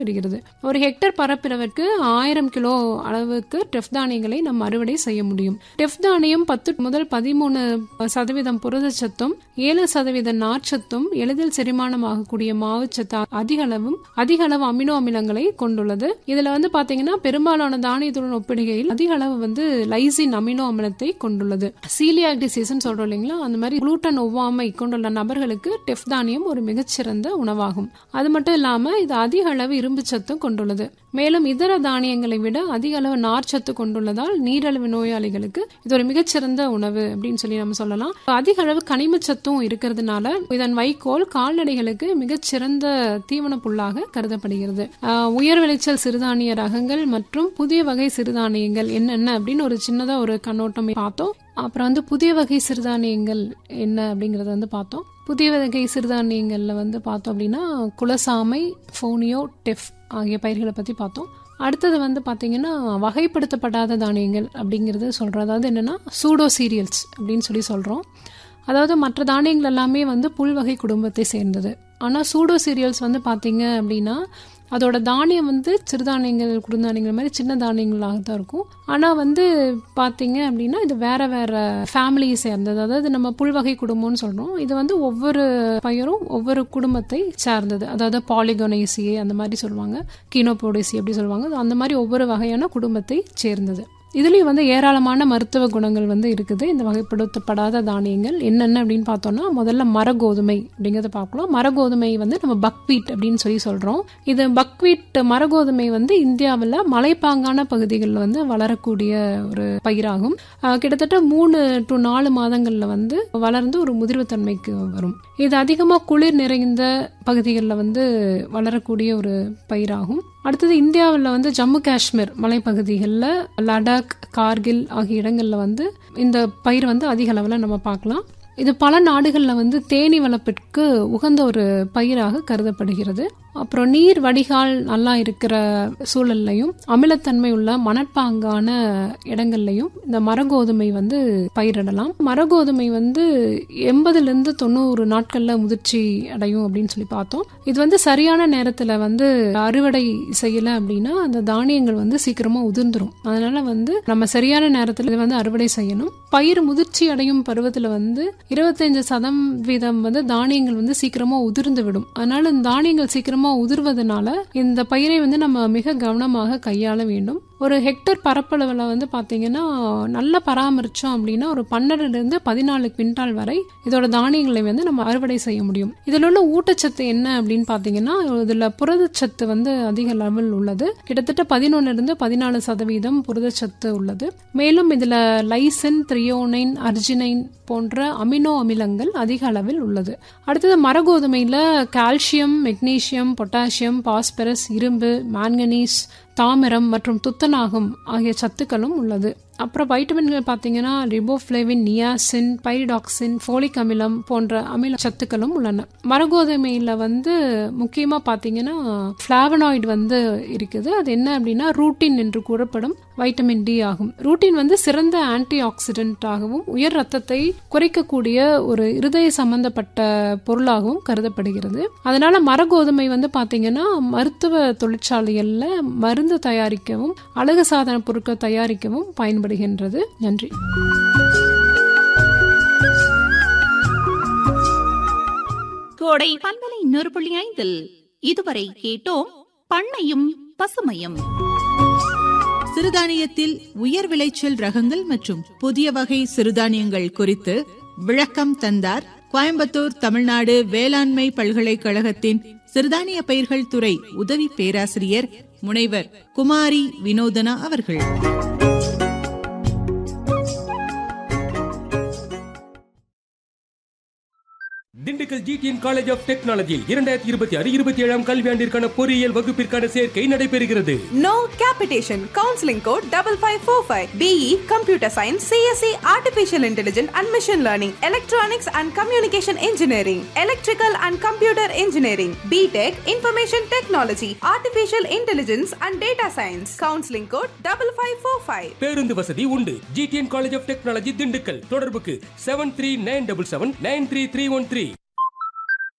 வருகிறது ஒரு ஹெக்டர் பரப்பிரவிற்கு ஆயிரம் கிலோ அளவுக்கு டெஃப் தானியங்களை நம்ம அறுவடை செய்ய முடியும் டெஃப் தானியம் பத்து முதல் பதிமூணு சதவீதம் புரதச்சத்தும் ஏழு சதவீத நார்ச்சத்தும் எளிதில் செரிமானமாகக்கூடிய மாவுச்சத்து அதிக அளவும் அதிக அளவு அமினோ அமிலங்களை கொண்டுள்ளது இதுல வந்து பாத்தீங்கன்னா பெரும்பாலான தானியத்துடன் ஒப்பிடுகையில் அதிக அளவு வந்து லைசின் அமினோ அமிலத்தை கொண்டுள்ளது சீலியாக் டிசீஸ் சொல்றோம் இல்லைங்களா அந்த மாதிரி குளூட்டன் ஒவ்வாமை கொண்டுள்ள நபர்களுக்கு டெஃப் தானியம் ஒரு மிகச்சிறந்த உணவாகும் அது மட்டும் இல்லாம இது அதிக அளவு இரும்பு சத்தும் கொண்டுள்ளது மேலும் இதர தானியங்களை விட அதிக அளவு நார்ச்சத்து கொண்டுள்ளதால் நீரிழிவு நோயாளிகளுக்கு இது ஒரு மிகச்சிறந்த உணவு அப்படின்னு சொல்லி நம்ம சொல்லலாம் அதிக அளவு கனிமச்சத்தும் இருக்கிறதுனால இதன் வைக்கோல் கால்நடைகளுக்கு மிகச்சிறந்த தீவன புல்லாக கருதப்படுகிறது ஆஹ் உயர் விளைச்சல் சிறுதானிய ரகங்கள் மற்றும் புதிய வகை சிறுதானியங்கள் என்னென்ன அப்படின்னு ஒரு சின்னதா ஒரு கண்ணோட்டம் பார்த்தோம் அப்புறம் வந்து புதிய வகை சிறுதானியங்கள் என்ன அப்படிங்கறத வந்து பார்த்தோம் புதிய வகை சிறுதானியங்கள்ல வந்து பார்த்தோம் அப்படின்னா குலசாமை ஃபோனியோ டெஃப் ஆகிய பயிர்களை பத்தி பார்த்தோம் அடுத்தது வந்து பார்த்தீங்கன்னா வகைப்படுத்தப்படாத தானியங்கள் அப்படிங்கிறது சொல்கிறோம் அதாவது என்னென்னா சூடோ சீரியல்ஸ் அப்படின்னு சொல்லி சொல்கிறோம் அதாவது மற்ற தானியங்கள் எல்லாமே வந்து புல்வகை குடும்பத்தை சேர்ந்தது ஆனால் சூடோ சீரியல்ஸ் வந்து பார்த்தீங்க அப்படின்னா அதோட தானியம் வந்து சிறுதானியங்கள் குறுந்தானியங்கள் மாதிரி சின்ன தானியங்களாக தான் இருக்கும் ஆனால் வந்து பார்த்தீங்க அப்படின்னா இது வேற வேற ஃபேமிலியை சேர்ந்தது அதாவது நம்ம புல்வகை குடும்பம்னு சொல்கிறோம் இது வந்து ஒவ்வொரு பயிரும் ஒவ்வொரு குடும்பத்தை சார்ந்தது அதாவது பாலிகோனைசி அந்த மாதிரி சொல்லுவாங்க கீனோபோடேசி அப்படி சொல்லுவாங்க அந்த மாதிரி ஒவ்வொரு வகையான குடும்பத்தை சேர்ந்தது இதுலேயும் வந்து ஏராளமான மருத்துவ குணங்கள் வந்து இருக்குது இந்த வகைப்படுத்தப்படாத தானியங்கள் என்னென்ன அப்படின்னு பார்த்தோம்னா முதல்ல மரகோதுமை அப்படிங்கிறத பார்க்கலாம் மரகோதுமை வந்து நம்ம பக்வீட் அப்படின்னு சொல்லி சொல்கிறோம் இது பக்வீட் மரகோதுமை வந்து இந்தியாவில் மலைப்பாங்கான பகுதிகளில் வந்து வளரக்கூடிய ஒரு பயிராகும் கிட்டத்தட்ட மூணு டு நாலு மாதங்களில் வந்து வளர்ந்து ஒரு முதிர்வுத்தன்மைக்கு வரும் இது அதிகமாக குளிர் நிறைந்த பகுதிகளில் வந்து வளரக்கூடிய ஒரு பயிராகும் அடுத்தது இந்தியாவில் வந்து ஜம்மு காஷ்மீர் மலைப்பகுதிகளில் லடாக் கார்கில் ஆகிய இடங்களில் வந்து இந்த பயிர் வந்து அதிக அளவில் நம்ம பார்க்கலாம் இது பல நாடுகளில் வந்து தேனி வளர்ப்பிற்கு உகந்த ஒரு பயிராக கருதப்படுகிறது அப்புறம் நீர் வடிகால் நல்லா இருக்கிற சூழல்லையும் அமிலத்தன்மை உள்ள மணற்பாங்கான இடங்கள்லையும் இந்த மரகோதுமை வந்து பயிரிடலாம் மரகோதுமை வந்து எண்பதுலேருந்து தொண்ணூறு நாட்களில் முதிர்ச்சி அடையும் அப்படின்னு சொல்லி பார்த்தோம் இது வந்து சரியான நேரத்தில் வந்து அறுவடை செய்யலை அப்படின்னா அந்த தானியங்கள் வந்து சீக்கிரமாக உதிர்ந்துரும் அதனால வந்து நம்ம சரியான நேரத்தில் இதை வந்து அறுவடை செய்யணும் பயிர் முதிர்ச்சி அடையும் பருவத்தில் வந்து இருபத்தஞ்சு சதவீதம் வந்து தானியங்கள் வந்து சீக்கிரமாக உதிர்ந்து விடும் அதனால இந்த தானியங்கள் சீக்கிரமாக உதிர்வதனால இந்த பயிரை வந்து நம்ம மிக கவனமாக கையாள வேண்டும் ஒரு ஹெக்டர் பரப்பளவில் வந்து பார்த்தீங்கன்னா நல்லா பராமரித்தோம் அப்படின்னா ஒரு பன்னெண்டுலேருந்து பதினாலு குவிண்டால் வரை இதோட தானியங்களை வந்து நம்ம அறுவடை செய்ய முடியும் இதில் உள்ள ஊட்டச்சத்து என்ன அப்படின்னு பார்த்தீங்கன்னா இதில் புரதச்சத்து வந்து அதிக லெவல் உள்ளது கிட்டத்தட்ட பதினொன்னுலேருந்து பதினாலு சதவீதம் புரதச்சத்து உள்ளது மேலும் இதில் லைசன் த்ரியோனைன் அர்ஜினைன் போன்ற அமினோ அமிலங்கள் அதிக அளவில் உள்ளது அடுத்தது மரகோதுமையில் கால்சியம் மெக்னீசியம் பொட்டாசியம் பாஸ்பரஸ் இரும்பு மாங்கனீஸ் தாமிரம் மற்றும் துத்தநாகம் ஆகிய சத்துக்களும் உள்ளது அப்புறம் வைட்டமின்கள் பார்த்தீங்கன்னா ரிபோஃப்ளேவின் நியாசின் பைரிடாக்சின் ஃபோலிக் அமிலம் போன்ற அமில சத்துக்களும் உள்ளன மரகோதுமையில் வந்து முக்கியமாக பார்த்தீங்கன்னா ஃப்ளாவனாய்டு வந்து இருக்குது அது என்ன அப்படின்னா ரூட்டின் என்று கூறப்படும் வைட்டமின் டி ஆகும் ரூட்டின் வந்து சிறந்த ஆன்டி ஆக்சிடென்ட்டாகவும் உயர் ரத்தத்தை குறைக்கக்கூடிய ஒரு இருதய சம்பந்தப்பட்ட பொருளாகவும் கருதப்படுகிறது அதனால மரகோதுமை வந்து பார்த்தீங்கன்னா மருத்துவ தொழிற்சாலைகளில் மருந்து தயாரிக்கவும் அழகு சாதன பொருட்கள் தயாரிக்கவும் பயன்படுகின்றது நன்றி கோடை பண்பலை நூறு புள்ளி ஐந்தில் இதுவரை கேட்டோம் பண்ணையும் பசுமையும் சிறுதானியத்தில் உயர் விளைச்சல் ரகங்கள் மற்றும் புதிய வகை சிறுதானியங்கள் குறித்து விளக்கம் தந்தார் கோயம்புத்தூர் தமிழ்நாடு வேளாண்மை பல்கலைக்கழகத்தின் சிறுதானிய பயிர்கள் துறை உதவி பேராசிரியர் முனைவர் குமாரி வினோதனா அவர்கள் திண்டுக்கல் ஜிடிஎன் காலேஜ் ஆஃப் டெக்னாலஜியில் இரண்டாயிரத்தி இருபத்தி ஆறு இருபத்தி ஏழாம் கல்வியாண்டிற்கான பொறியியல் வகுப்பிற்கான சேர்க்கை நடைபெறுகிறது No capitation. Counseling code double five four five. BE Computer Science, CSE Artificial Intelligence and Machine Learning, Electronics and Communication Engineering, Electrical and Computer Engineering, BTech Information Technology, Artificial Intelligence and Data Science. Counseling code double five four five. பேருந்து வசதி உண்டு GTN college of technology Dindigul தொடர்புக்கு seven three nine double seven nine three three one three